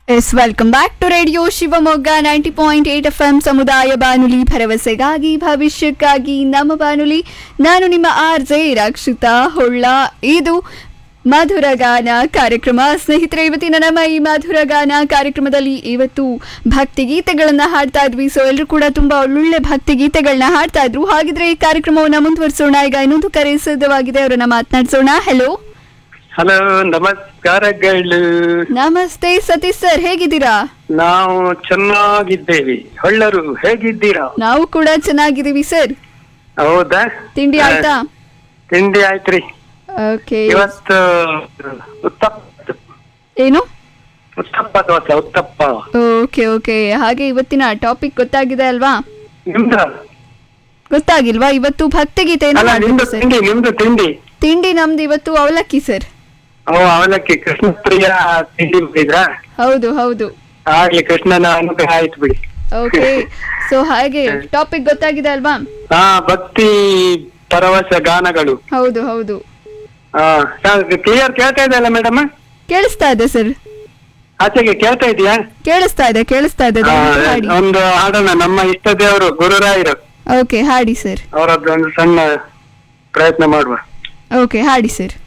S welcome back to radio Shivamogga ninety point eight F M ಸಮುದಾಯ ಬಾನುಲಿ ಭರವಸೆಗಾಗಿ ಭವಿಷ್ಯಕ್ಕಾಗಿ ನಮ್ಮ ಬಾನುಲಿ ನಾನು ನಿಮ್ಮ ಆರ್ ಜೆ ರಕ್ಷಿತಾ ಹೊಳ್ಳ ಇದು ಮಧುರ ಗಾನ ಕಾರ್ಯಕ್ರಮ ಸ್ನೇಹಿತರೆ ಇವತ್ತಿನ ನಮ್ಮ ಈ ಮಧುರ ಗಾನ ಕಾರ್ಯಕ್ರಮದಲ್ಲಿ ಇವತ್ತು ಭಕ್ತಿ ಗೀತೆಗಳನ್ನ ಹಾಡ್ತಾ ಇದ್ವಿ ಸೊ ಎಲ್ಲರೂ ಕೂಡ ತುಂಬಾ ಒಳ್ಳೊಳ್ಳೆ ಭಕ್ತಿ ಗೀತೆಗಳನ್ನ ಹಾಡ್ತಾ ಇದ್ರು ಹಾಗಿದ್ರೆ ಈ ಕಾರ್ಯಕ್ರಮವನ್ನ ಮುಂದುವರಿಸೋಣ ಈಗ ಇನ್ನೊಂದು ಕರೆ ಸಿದ್ಧವಾಗಿದೆ ಅವರನ್ನ ಮಾತನಾಡಿಸೋಣ ಹಲೋ ಹಲೋ ನಮಸ್ಕಾರಗಳು ನಮಸ್ತೆ ಸತೀಶ್ ಸರ್ ಹೇಗಿದ್ದೀರಾ ನಾವು ಚೆನ್ನಾಗಿದ್ದೇವೆ ಹೊಳ್ಳರು ಹೇಗಿದ್ದೀರಾ ನಾವು ಕೂಡ ಚೆನ್ನಾಗಿದ್ದೀವಿ ಸರ್ ಹೌದಾ ತಿಂಡಿ ಆಯ್ತಾ ತಿಂಡಿ ಆಯ್ತ್ರಿ ಓಕೆ ಇವತ್ತು ಉತ್ತಪ್ಪ ಏನು ಉತ್ತಪ್ಪ ದೋಸೆ ಉತ್ತಪ್ಪ ಓಕೆ ಓಕೆ ಹಾಗೆ ಇವತ್ತಿನ ಟಾಪಿಕ್ ಗೊತ್ತಾಗಿದೆ ಅಲ್ವಾ ನಿಮ್ದು ಗೊತ್ತಾಗಿಲ್ವಾ ಇವತ್ತು ಭಕ್ತಿಗೀತೆಯನ್ನು ಅಲ್ಲ ಹಾಡ್ಬೇಕು ನಿಮ್ದು ಸರ್ ತಿಂಡಿ ನಿಮ್ದು ತಿಂಡಿ ತಿಂಡಿ ನಮ್ದು ಇವತ್ತು ಅವಲಕ್ಕಿ ಸರ್ ಓ ಅವಲಕ್ಕಿ ಕೃಷ್ಣ ಪ್ರಿಯ ತಿಂಡಿ ಮಾಡಿದ್ರ ಹೌದು ಹೌದು ಆಗ್ಲಿ ಕೃಷ್ಣನ ಅನುಗ್ರಹ ಆಯ್ತು ಬಿಡಿ ಓಕೆ ಸೊ ಹಾಗೆ ಟಾಪಿಕ್ ಗೊತ್ತಾಗಿದೆ ಅಲ್ವಾ ಹಾ ಭಕ್ತಿ ಪರವಶ ಗಾನಗಳು ಹೌದು ಹೌದು ಹಾ ಕ್ಲಿಯರ್ ಕೇಳ್ತಾ ಇದೆಯಲ್ಲ ಮೇಡಮ್ ಕೇಳಿಸ್ತಾ ಇದೆ ಸರ್ ಆಚೆಗೆ ಕೇಳ್ತಾ ಇದೆಯಾ ಕೇಳಿಸ್ತಾ ಇದೆ ಕೇಳಿಸ್ತಾ ಇದೆ ಆ, ದಯವಿಟ್ಟು ಹಾಡಿ ಒಂದು ಹಾಡೋಣ ನಮ್ಮ ಇಷ್ಟ ದೇವರು ಗುರುರಾಯರು ಓಕೆ ಹಾಡಿ ಸರ್ ಅವರದ್ದು ಒಂದು ಸಣ್ಣ ಪ್ರಯತ್ನ ಮಾಡುವ ಓಕೆ ಹಾಡಿ ಸರ್